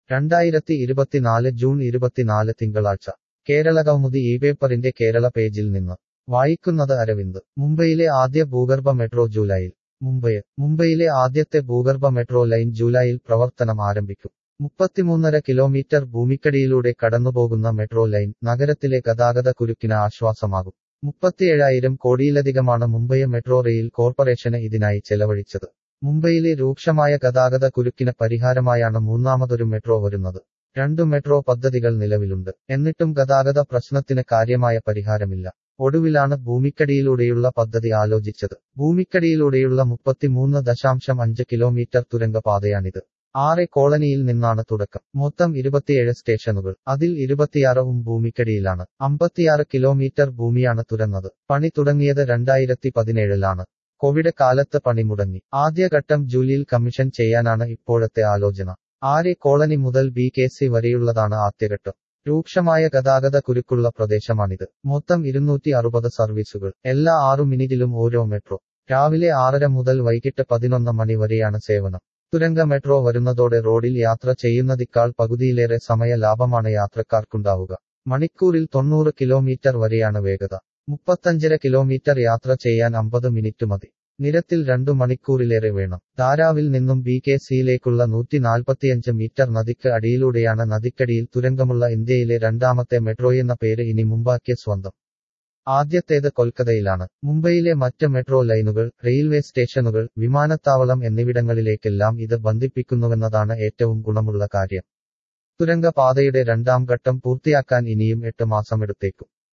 രണ്ടായിരത്തി ഇരുപത്തിനാല് ജൂൺ ഇരുപത്തിനാല് തിങ്കളാഴ്ച കേരളകൗമുദി ഈ പേപ്പറിന്റെ കേരള പേജിൽ നിന്ന് വായിക്കുന്നത് അരവിന്ദ് മുംബൈയിലെ ആദ്യ ഭൂഗർഭ മെട്രോ ജൂലൈയിൽ മുംബൈ മുംബൈയിലെ ആദ്യത്തെ ഭൂഗർഭ മെട്രോ ലൈൻ ജൂലൈയിൽ പ്രവർത്തനം ആരംഭിക്കും മുപ്പത്തിമൂന്നര കിലോമീറ്റർ ഭൂമിക്കടിയിലൂടെ കടന്നുപോകുന്ന മെട്രോ ലൈൻ നഗരത്തിലെ ഗതാഗത കുരുക്കിന് ആശ്വാസമാകും മുപ്പത്തിയേഴായിരം കോടിയിലധികമാണ് മുംബൈ മെട്രോ റെയിൽ കോർപ്പറേഷന് ഇതിനായി ചെലവഴിച്ചത് മുംബൈയിലെ രൂക്ഷമായ ഗതാഗത കുരുക്കിന് പരിഹാരമായാണ് മൂന്നാമതൊരു മെട്രോ വരുന്നത് രണ്ടു മെട്രോ പദ്ധതികൾ നിലവിലുണ്ട് എന്നിട്ടും ഗതാഗത പ്രശ്നത്തിന് കാര്യമായ പരിഹാരമില്ല ഒടുവിലാണ് ഭൂമിക്കടിയിലൂടെയുള്ള പദ്ധതി ആലോചിച്ചത് ഭൂമിക്കടിയിലൂടെയുള്ള മുപ്പത്തിമൂന്ന് ദശാംശം അഞ്ച് കിലോമീറ്റർ തുരങ്കപാതയാണിത് ആറെ കോളനിയിൽ നിന്നാണ് തുടക്കം മൊത്തം ഇരുപത്തിയേഴ് സ്റ്റേഷനുകൾ അതിൽ ഇരുപത്തിയാറവും ഭൂമിക്കടിയിലാണ് അമ്പത്തിയാറ് കിലോമീറ്റർ ഭൂമിയാണ് തുരന്നത് പണി തുടങ്ങിയത് രണ്ടായിരത്തി പതിനേഴിലാണ് കോവിഡ് കാലത്ത് പണി മുടങ്ങി ആദ്യഘട്ടം ജൂലിയിൽ കമ്മീഷൻ ചെയ്യാനാണ് ഇപ്പോഴത്തെ ആലോചന ആരെ കോളനി മുതൽ ബി കെ സി വരെയുള്ളതാണ് ആദ്യഘട്ടം രൂക്ഷമായ ഗതാഗത കുരുക്കുള്ള പ്രദേശമാണിത് മൊത്തം ഇരുന്നൂറ്റി അറുപത് സർവീസുകൾ എല്ലാ ആറു മിനിറ്റിലും ഓരോ മെട്രോ രാവിലെ ആറര മുതൽ വൈകിട്ട് പതിനൊന്ന് മണി വരെയാണ് സേവനം തുരങ്ക മെട്രോ വരുന്നതോടെ റോഡിൽ യാത്ര ചെയ്യുന്നതിക്കാൾ പകുതിയിലേറെ സമയ ലാഭമാണ് യാത്രക്കാർക്കുണ്ടാവുക മണിക്കൂറിൽ തൊണ്ണൂറ് കിലോമീറ്റർ വരെയാണ് വേഗത മുപ്പത്തഞ്ചര കിലോമീറ്റർ യാത്ര ചെയ്യാൻ അമ്പത് മിനിറ്റ് മതി നിരത്തിൽ രണ്ടു മണിക്കൂറിലേറെ വേണം ധാരാവിൽ നിന്നും ബി കെ സിയിലേക്കുള്ള നൂറ്റി നാൽപ്പത്തിയഞ്ച് മീറ്റർ നദിക്ക് അടിയിലൂടെയാണ് നദിക്കടിയിൽ തുരങ്കമുള്ള ഇന്ത്യയിലെ രണ്ടാമത്തെ മെട്രോയെന്ന പേര് ഇനി മുമ്പാക്കിയ സ്വന്തം ആദ്യത്തേത് കൊൽക്കത്തയിലാണ് മുംബൈയിലെ മറ്റ് മെട്രോ ലൈനുകൾ റെയിൽവേ സ്റ്റേഷനുകൾ വിമാനത്താവളം എന്നിവിടങ്ങളിലേക്കെല്ലാം ഇത് ബന്ധിപ്പിക്കുന്നുവെന്നതാണ് ഏറ്റവും ഗുണമുള്ള കാര്യം തുരങ്ക പാതയുടെ രണ്ടാം ഘട്ടം പൂർത്തിയാക്കാൻ ഇനിയും എട്ട് മാസമെടുത്തേക്കും